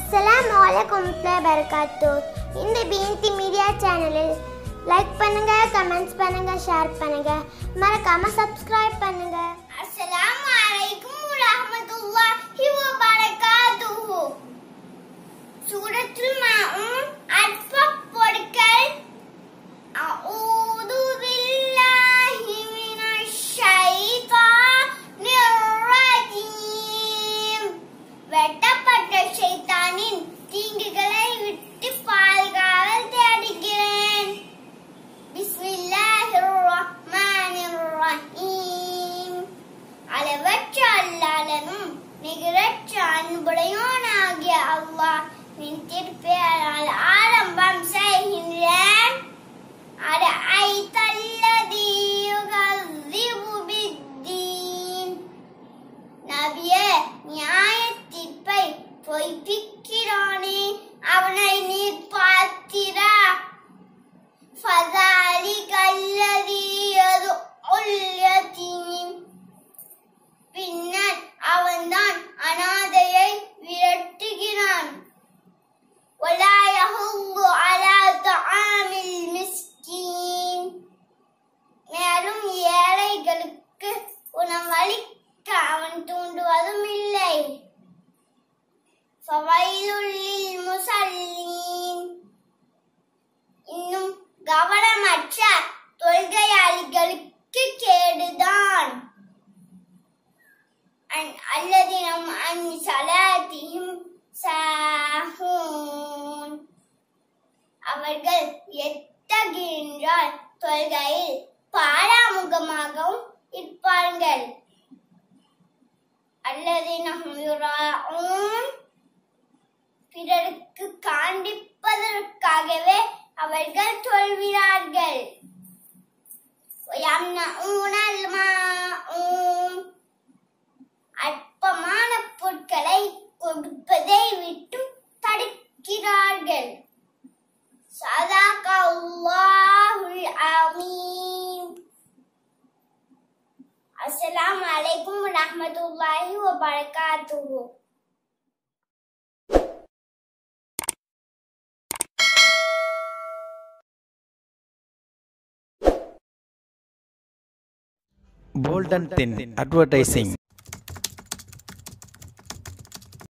அஸ்ஸலாமு அலைக்கும் வரகாத்து இந்த பிஎன்டி மீடியா சேனலில் லைக் பண்ணுங்க கமெண்ட்ஸ் பண்ணுங்க ஷேர் பண்ணுங்க மறக்காம சப்ஸ்கிரைப் பண்ணுங்க அஸ்ஸலாமு அலைக்கும் வரஹ்மத்துல்லாஹி வ பரகாத்துஹு சூரத்துல் மாஉன் அற்ப பொருட்கள் அஊது பில்லாஹி மினஷ் ஷைத்தானிர் ரஜீம் வெட்டப்பட்ட ஷைத்தானின் தீங்குகளை விட்டு பாதுகாவல் தேடுகிறேன் பிஸ்மில்லாஹிர் ரஹ்மானிர் ரஹீம் அளவற்ற அல்லாளனும் நிகரற்ற அன்புடையோனாகிய அல்லாஹ் நின் திருப்பெயரால் ஆரம்பம் செய்கின்றேன் أرأيت الذي يكذب بالدين நபியே நியாய தீர்ப்பை பொய்ப்பிக்கிறானே அவனை நீர் பார்த்தீரா فذلك الذي يدعو اليتيم பின்னர் அவன்தான் அனாதையை விரட்டுகிறான் ولا يحض على طعام المسكين மேலும் ஏழைகளுக்கு உணவளிக்க அவன் தூண்டுவதும் இல்லை فويل للمصلين இன்னும் கவனமற்ற தொல்கையாளிகளுக்கு கேடுதான் அன்- அல்லதினம் அன் சலாத்தியும் சாஹூன் அவர்கள் எத்தகின்றால் தொல்கையில் பாராமுகமாகவும் இருப்பார்கள் அல்லதினம் யுராஊன் பிறருக்கு காண்பிப்பதற்காகவே அவர்கள் சொல்கிறார்கள் ويمنعون الماعون அற்பமான பொருட்களை கொடுப்பதை விட்டு தடுக்கிறார்கள் சதாக அல்லாஹுல் அலீம் அஸ்ஸலாமு அலைக்கும் வரஹ்மத்துல்லாஹி வபரகாத்துஹு Bold and Thin Advertising